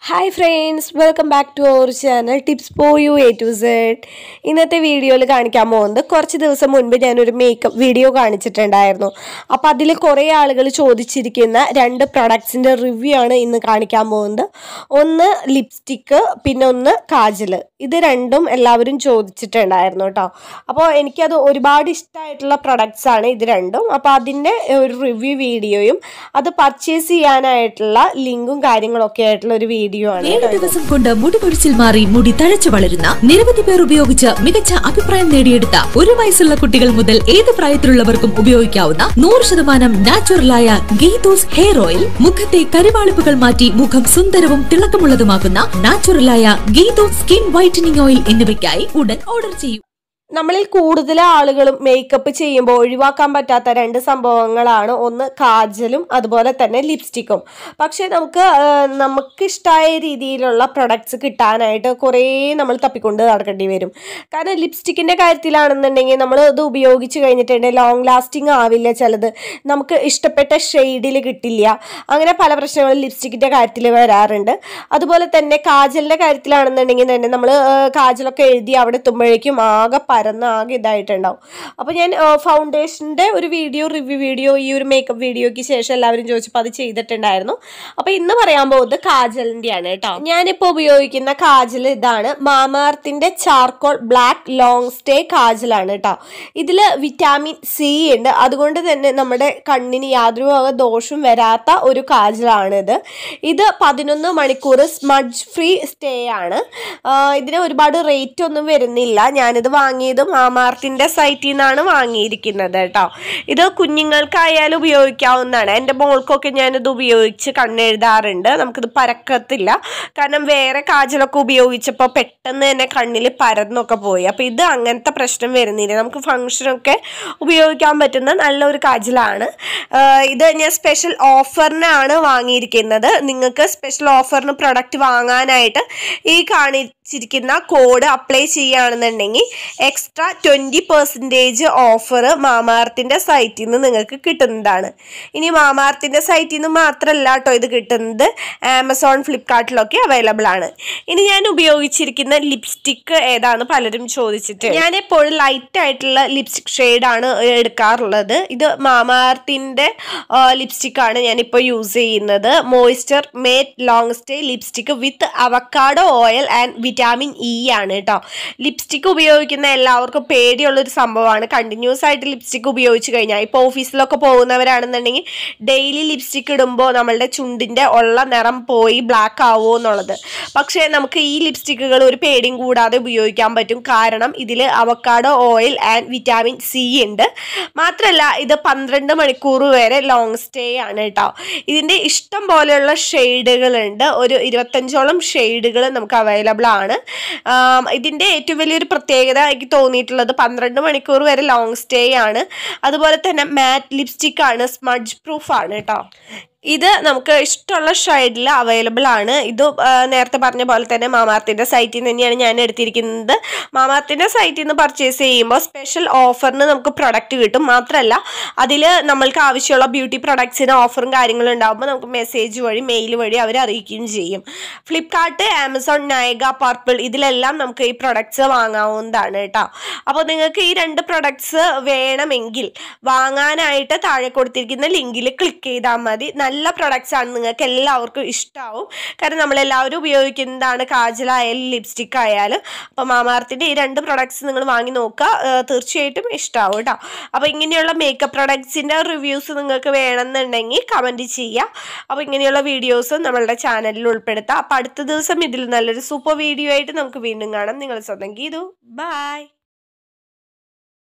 hi friends welcome back to our channel tips for you A to Z ഇന്നത്തെ വീഡിയോയിൽ കാണിക്കാൻ പോകുന്നത് കുറച്ച് ദിവസം മുൻപ് ഞാനൊരു മേക്കപ്പ് വീഡിയോ കാണിച്ചിട്ടുണ്ടായിരുന്നു അപ്പോൾ അതിൽ കുറേ ആളുകൾ ചോദിച്ചിരിക്കുന്ന രണ്ട് പ്രൊഡക്ട്സിൻ്റെ റിവ്യൂ ആണ് ഇന്ന് കാണിക്കാൻ പോകുന്നത് ഒന്ന് ലിപ്സ്റ്റിക്ക് പിന്നെ ഒന്ന് കാജൽ ഇത് രണ്ടും എല്ലാവരും ചോദിച്ചിട്ടുണ്ടായിരുന്നു കേട്ടോ അപ്പോൾ എനിക്കത് ഒരുപാട് ഇഷ്ടമായിട്ടുള്ള പ്രൊഡക്ട്സ് ആണ് ഇത് രണ്ടും അപ്പോൾ അതിൻ്റെ ഒരു റിവ്യൂ വീഡിയോയും അത് പർച്ചേസ് ചെയ്യാനായിട്ടുള്ള ലിങ്കും കാര്യങ്ങളൊക്കെ ആയിട്ടുള്ള ഒരു വീഡിയോ ആണ് ഏഴ് ദിവസം കൊണ്ട് മുടി കൊഴിച്ചിൽ മാറി മുടി തഴച്ചു വളരുന്ന നിരവധി പേർ ഉപയോഗിച്ച് മികച്ച അഭിപ്രായം നേടിയെടുത്ത ഒരു വയസ്സുള്ള കുട്ടികൾ മുതൽ ഏത് പ്രായത്തിലുള്ളവർക്കും ഉപയോഗിക്കാവുന്ന നൂറ് ശതമാനം നാച്ചുറലായ ഗീതോസ് ഹെയർ ഓയിൽ മുഖത്തെ കരുവാളിപ്പുകൾ മാറ്റി മുഖം സുന്ദരവും തിളക്കമുള്ളതുമാക്കുന്ന നാച്ചുറലായ ഗീതോസ് സ്കിൻ വൈറ്റനിങ് ഓയിൽ എന്നിവയ്ക്കായി ഉടൻ ഓർഡർ ചെയ്യൂ നമ്മളിൽ കൂടുതൽ ആളുകളും മേക്കപ്പ് ചെയ്യുമ്പോൾ ഒഴിവാക്കാൻ പറ്റാത്ത രണ്ട് സംഭവങ്ങളാണ് ഒന്ന് കാജലും അതുപോലെ തന്നെ ലിപ്സ്റ്റിക്കും പക്ഷേ നമുക്ക് ആ, നമുക്കിഷ്ടമായ രീതിയിലുള്ള പ്രൊഡക്ട്സ് കിട്ടാനായിട്ട് കുറേ നമ്മൾ തപ്പിക്കൊണ്ട് നടക്കേണ്ടി വരും കാരണം ലിപ്സ്റ്റിക്കിൻ്റെ കാര്യത്തിലാണെന്നുണ്ടെങ്കിൽ നമ്മൾ ഇത് ഉപയോഗിച്ച് കഴിഞ്ഞിട്ടുണ്ടെങ്കിൽ ലോങ് ലാസ്റ്റിംഗ് ആവില്ല ചിലത് നമുക്ക് ഇഷ്ടപ്പെട്ട ഷെയ്ഡിൽ കിട്ടില്ല അങ്ങനെ പല പ്രശ്നങ്ങളും ലിപ്സ്റ്റിക്കിൻ്റെ കാര്യത്തിൽ വരാറുണ്ട് അതുപോലെ തന്നെ കാജലിൻ്റെ കാര്യത്തിലാണെന്നുണ്ടെങ്കിൽ തന്നെ നമ്മൾ കാജലൊക്കെ എഴുതി അവിടെ എത്തുമ്പോഴേക്കും ആകെ പരന്ന് ആകെ ഇതായിട്ടുണ്ടാവും അപ്പോൾ ഞാൻ ഫൗണ്ടേഷൻ്റെ ഒരു വീഡിയോ റിവ്യൂ വീഡിയോ ഈ ഒരു മേക്കപ്പ് വീഡിയോയ്ക്ക് ശേഷം എല്ലാവരും ചോദിച്ചപ്പോൾ അത് ചെയ്തിട്ടുണ്ടായിരുന്നു അപ്പോൾ ഇന്ന് പറയാൻ പോകുന്നത് കാജലിൻ്റെയാണ് കേട്ടോ ഞാനിപ്പോൾ ഉപയോഗിക്കുന്ന കാജൽ ഇതാണ് മാമാർത്തിൻ്റെ ചാർക്കോൾ ബ്ലാക്ക് ലോങ് സ്റ്റേ കാജലാണ് കേട്ടോ ഇതിൽ വിറ്റാമിൻ സി ഉണ്ട് അതുകൊണ്ട് തന്നെ നമ്മുടെ കണ്ണിന് യാതൊരു വക ദോഷവും വരാത്ത ഒരു കാജലാണിത് ഇത് പതിനൊന്ന് മണിക്കൂർ സ്മഡ്ജ് ഫ്രീ സ്റ്റേ ആണ് ആ, ഇതിന് ഒരുപാട് റേറ്റ് ഒന്നും വരുന്നില്ല ഞാനിത് വാങ്ങിയത് മാമാർത്തിൻ്റെ സൈറ്റിൽ നിന്നാണ് വാങ്ങിയിരിക്കുന്നത് കേട്ടോ ഇത് കുഞ്ഞുങ്ങൾക്കായാലും ഉപയോഗിക്കാവുന്നതാണ് എൻ്റെ മോൾക്കൊക്കെ ഞാനിത് ഉപയോഗിച്ച് കണ്ണെഴുതാറുണ്ട് നമുക്കിത് പരക്കത്തില്ല കാരണം വേറെ കാജലൊക്കെ ഉപയോഗിച്ചപ്പോൾ പെട്ടെന്ന് തന്നെ കണ്ണിൽ പരന്നൊക്കെ പോയി അപ്പോൾ ഇത് അങ്ങനത്തെ പ്രശ്നം വരുന്നില്ല നമുക്ക് ഫങ്ഷനൊക്കെ ഉപയോഗിക്കാൻ പറ്റുന്ന നല്ലൊരു കാജലാണ് ആഹ് ഇത് ഞാൻ സ്പെഷ്യൽ ഓഫറിനാണ് വാങ്ങിയിരിക്കുന്നത് നിങ്ങൾക്ക് സ്പെഷ്യൽ ഓഫറിന് പ്രൊഡക്റ്റ് വാങ്ങാനായിട്ട് ഈ കാണിച്ചിരിക്കുന്ന കോഡ് അപ്ലൈ ചെയ്യുകയാണെന്നുണ്ടെങ്കിൽ എക്സ്ട്രാ ട്വൻറ്റി പെർസെൻറ്റേജ് ഓഫർ മാമാർത്തിൻ്റെ സൈറ്റിൽ നിന്ന് നിങ്ങൾക്ക് കിട്ടുന്നതാണ് ഇനി മാമാർത്തിൻ്റെ സൈറ്റിൽ നിന്ന് മാത്രമല്ല കേട്ടോ ഇത് കിട്ടുന്നത് ആമസോൺ ഫ്ലിപ്കാർട്ടിലൊക്കെ അവൈലബിൾ ആണ് ഇനി ഞാൻ ഉപയോഗിച്ചിരിക്കുന്ന ലിപ്സ്റ്റിക്ക് ഏതാന്ന് പലരും ചോദിച്ചിട്ട് ഞാൻ എപ്പോഴും ലൈറ്റ് ആയിട്ടുള്ള ലിപ്സ്റ്റിക് ഷെയ്ഡാണ് എടുക്കാറുള്ളത് ഇത് മാമാർത്തിൻ്റെ ലിപ്സ്റ്റിക്കാണ് ഞാനിപ്പോൾ യൂസ് ചെയ്യുന്നത് moisture matte long stay lipstick with avocado oil and vitamin E ആണ് കേട്ടോ ലിപ്സ്റ്റിക്ക് ഉപയോഗിക്കുന്ന എല്ലാവർക്കും പേടിയുള്ളൊരു സംഭവമാണ് കണ്ടിന്യൂസ് ആയിട്ട് ലിപ്സ്റ്റിക്ക് ഉപയോഗിച്ച് കഴിഞ്ഞാൽ ഇപ്പോൾ ഓഫീസിലൊക്കെ പോകുന്നവരാണെന്നുണ്ടെങ്കിൽ ഡെയിലി ലിപ്സ്റ്റിക്ക് ഇടുമ്പോൾ നമ്മളുടെ ചുണ്ടിൻ്റെ ഉള്ള നിറം പോയി ബ്ലാക്ക് ആവുമോ എന്നുള്ളത് പക്ഷേ നമുക്ക് ഈ ലിപ്സ്റ്റിക്കുകൾ ഒരു പേടിയും കൂടാതെ ഉപയോഗിക്കാൻ പറ്റും കാരണം ഇതിൽ avocado oil and vitamin C ഉണ്ട് മാത്രമല്ല ഇത് പന്ത്രണ്ട് മണിക്കൂർ വരെ ലോങ് സ്റ്റേ ആണ് കേട്ടോ ഇതിൻ്റെ ഇഷ്ടം പോലെയുള്ള ഷെയ്ഡുകളുണ്ട് ഒരു ഇരുപത്തഞ്ചോളം ഷെയ്ഡുകൾ നമുക്ക് അവൈലബിൾ ആണ് ആം, ഇതിൻ്റെ ഏറ്റവും വലിയൊരു പ്രത്യേകത എനിക്ക് തോന്നിയിട്ടുള്ളത് പന്ത്രണ്ട് മണിക്കൂർ വരെ ലോങ് സ്റ്റേ ആണ് അതുപോലെ തന്നെ മാറ്റ് ലിപ്സ്റ്റിക് ആണ് സ്മഡ്ജ് പ്രൂഫ് ആണ് കേട്ടോ ഇത് നമുക്ക് ഇഷ്ടമുള്ള ഷെയ്ഡിൽ അവൈലബിൾ ആണ് ഇത് ആ, നേരത്തെ പറഞ്ഞ പോലെ തന്നെ മാമാർത്തിൻ്റെ സൈറ്റിൽ നിന്ന് തന്നെയാണ് ഞാൻ എടുത്തിരിക്കുന്നത് മാമാർത്തിൻ്റെ സൈറ്റിൽ നിന്ന് പർച്ചേസ് ചെയ്യുമ്പോൾ സ്പെഷ്യൽ ഓഫറിന് നമുക്ക് പ്രൊഡക്റ്റ് കിട്ടും മാത്രമല്ല അതിൽ നമ്മൾക്ക് ആവശ്യമുള്ള ബ്യൂട്ടി പ്രൊഡക്ട്സിന് ഓഫറും കാര്യങ്ങളും ഉണ്ടാകുമ്പോൾ നമുക്ക് മെസ്സേജ് വഴി മെയിൽ വഴി അവർ അറിയിക്കുകയും ചെയ്യും ഫ്ലിപ്കാർട്ട് ആമസോൺ നയഗ പർപ്പിൾ ഇതിലെല്ലാം നമുക്ക് ഈ പ്രൊഡക്ട്സ് വാങ്ങാവുന്നതാണ് കേട്ടോ അപ്പോൾ നിങ്ങൾക്ക് ഈ രണ്ട് പ്രൊഡക്ട്സ് വേണമെങ്കിൽ വാങ്ങാനായിട്ട് താഴെ കൊടുത്തിരിക്കുന്ന ലിങ്കിൽ ക്ലിക്ക് ചെയ്താൽ മതി നല്ല പ്രൊഡക്ട്സ് ആണ് നിങ്ങൾക്ക് എല്ലാവർക്കും ഇഷ്ടമാവും കാരണം നമ്മളെല്ലാവരും ഉപയോഗിക്കുന്നതാണ് കാജലായാലും ലിപ്സ്റ്റിക് ആയാലും അപ്പോൾ മാമാർത്തിൻ്റെ ഈ രണ്ട് പ്രൊഡക്ട്സ് നിങ്ങൾ വാങ്ങി നോക്കുക ആ, തീർച്ചയായിട്ടും ഇഷ്ടമാവും കേട്ടോ അപ്പോൾ ഇങ്ങനെയുള്ള മേക്കപ്പ് പ്രൊഡക്ട്സിൻ്റെ റിവ്യൂസ് നിങ്ങൾക്ക് വേണമെന്നുണ്ടെങ്കിൽ കമൻറ്റ് ചെയ്യുക അപ്പോൾ ഇങ്ങനെയുള്ള വീഡിയോസും നമ്മളുടെ ചാനലിൽ ഉൾപ്പെടുത്താം അപ്പോൾ അടുത്ത ദിവസം ഇതിൽ നല്ലൊരു സൂപ്പർ വീഡിയോ ആയിട്ട് നമുക്ക് വീണ്ടും കാണാം നിങ്ങൾ സ്വന്തം ഗീതു ബൈ